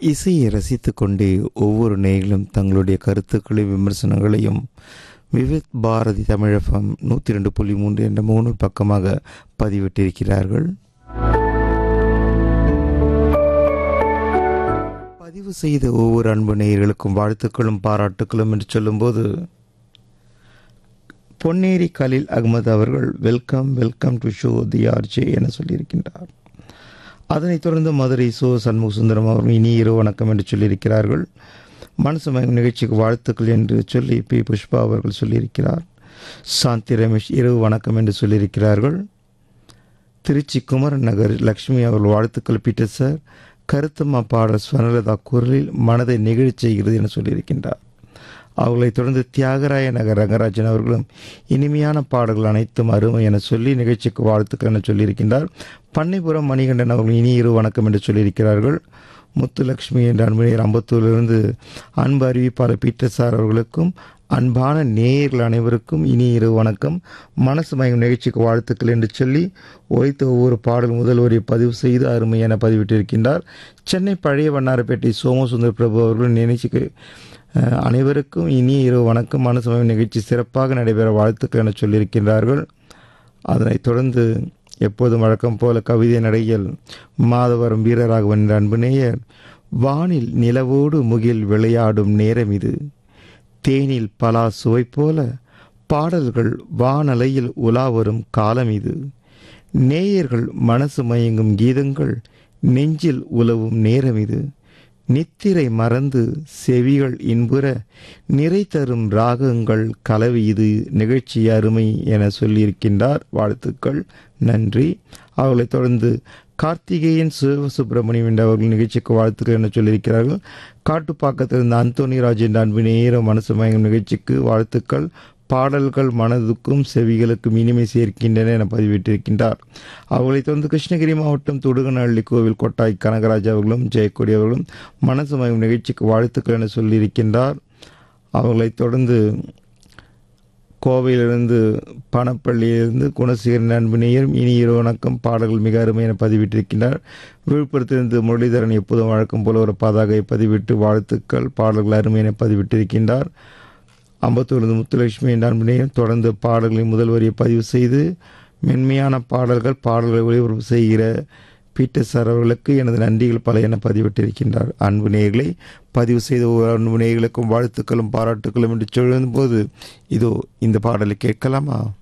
இசையை ரசித்துக் கொண்டே ஒவ்வொரு நேயர்களும் தங்களுடைய கருத்துக்களையும் விமர்சனங்களையும் விவித் பாரதி தமிழகம் நூற்றி ரெண்டு புள்ளி மூன்று என்ற மூணு பக்கமாக பதிவிட்டிருக்கிறார்கள் பதிவு செய்த ஒவ்வொரு அன்பு நேயர்களுக்கும் வாழ்த்துக்களும் பாராட்டுக்களும் என்று சொல்லும்போது பொன்னேரி கலீல் அகமது அவர்கள் welcome welcome to show the RJ என சொல்லியிருக்கின்றார் அதனைத் தொடர்ந்து மதுரை சோ சண்முக சுந்தரம் அவர்கள் இனி இரவு வணக்கம் என்று சொல்லியிருக்கிறார்கள் மனசு மயம் நிகழ்ச்சிக்கு வாழ்த்துக்கள் என்று சொல்லி பி புஷ்பா அவர்கள் சொல்லியிருக்கிறார் சாந்தி ரமேஷ் இரவு வணக்கம் என்று சொல்லியிருக்கிறார்கள் திருச்சி குமரன் நகர் லக்ஷ்மி அவர்கள் வாழ்த்துக்கள் பீட்டர் சார் கருத்தம்மா பாடல் ஸ்வனலதா குரலில் மனதை நெகிழச் செய்கிறது என சொல்லியிருக்கின்றார் அவர்களைத் தொடர்ந்து தியாகராய நகர் ரங்கராஜன் அவர்களும் இனிமையான பாடல்கள் அனைத்தும் அருமை என சொல்லி நிகழ்ச்சிக்கு வாழ்த்துக்கள் என சொல்லியிருக்கின்றார் பண்ணைபுரம் மணிகண்டன் அவர்கள் இனி இரு வணக்கம் என்று சொல்லியிருக்கிறார்கள் முத்துலட்சுமி என்ற அன்புநேயர் அம்பத்தூரிலிருந்து அன்பு அறிவிப்பாளர் பீட்டர் சார் அவர்களுக்கும் அன்பான நேயர்கள் அனைவருக்கும் இனி இரு வணக்கம் மனசு மயம் நிகழ்ச்சிக்கு வாழ்த்துக்கள் என்று சொல்லி ஒய்த்த ஒவ்வொரு பாடல் முதல் வரி பதிவு செய்து அருமை என பதிவிட்டிருக்கின்றார் சென்னை பழைய வண்ணாரப்பேட்டை சோமசுந்தர் பிரபு அவர்கள் நிகழ்ச்சிக்கு அஹ், அனைவருக்கும் இனிய இரவு வணக்கம் மனசு மயம் நிகழ்ச்சி சிறப்பாக நடைபெற வாழ்த்துக்கள் என சொல்லியிருக்கின்றார்கள் அதனைத் தொடர்ந்து எப்போதும் வழக்கம் போல கவிதை நடையில் மாதவரம் வீரராகவன் என்ற அன்பு நேயர் வானில் நிலவோடு முகில் விளையாடும் நேரம் இது தேனில் பலா சுவை போல பாடல்கள் வானலையில் உலா வரும் காலம் இது நேயர்கள் மனசு மயங்கும் கீதங்கள் நெஞ்சில் உலவும் நேரம் இது நித்திரை மறந்து செவிகள் இன்புற நிறை தரும் ராகங்கள் கலவி இது நிகழ்ச்சி அருமை என சொல்லியிருக்கின்றார் வாழ்த்துக்கள் நன்றி அவர்களைத் தொடர்ந்து கார்த்திகேயன் சிவசுப்பிரமணியம் என்ற அவர்கள் நிகழ்ச்சிக்கு வாழ்த்துக்கள் என சொல்லியிருக்கிறார்கள் காட்டுப்பாக்கத்தில் இருந்த அந்தோனி ராஜ் என்ற அன்பு நேர மனசு மயங்கும் நிகழ்ச்சிக்கு வாழ்த்துக்கள் பாடல்கள் மனதுக்கும் செவிகளுக்கும் இனிமை சேர்க்கின்றன என பதிவிட்டிருக்கின்றார் அவர்களைத் தொடர்ந்து கிருஷ்ணகிரி மாவட்டம் துடுகநள்ளி கோவில் கொட்டாய் கனகராஜ் அவர்களும் ஜெயக்கொடி அவர்களும் மனசு மயம் நிகழ்ச்சிக்கு வாழ்த்துக்கள் என சொல்லியிருக்கின்றார் அவர்களைத் தொடர்ந்து கோவையிலிருந்து பணப்பள்ளியிலிருந்து குணசேகரன் அன்பு நேயரும் இனி இரு வணக்கம் பாடல்கள் மிக அருமை என பதிவிட்டிருக்கின்றார் விழுப்புரத்திலிருந்து முரளிதரன் எப்போதும் வழக்கம் போல ஒரு பதாகை பதிவிட்டு வாழ்த்துக்கள் பாடல்கள் அருமை என பதிவிட்டிருக்கின்றார் அம்பத்தூரிலிருந்து முத்துலட்சுமி என்ற அன்பு நேயர் தொடர்ந்து பாடல்களின் முதல் வரியை பதிவு செய்து மென்மையான பாடல்கள் பாடல்களை ஒளிபரப்பு செய்கிற பீட்டர் சார் அவர்களுக்கு எனது நன்றிகள் பல என பதிவிட்டிருக்கின்றார் அன்பு நேயர்களை பதிவு செய்த ஒவ்வொரு அன்பு நேயர்களுக்கும் வாழ்த்துக்களும் பாராட்டுக்களும் என்று சொல்லும்போது இதோ இந்த பாடலை கேட்கலாமா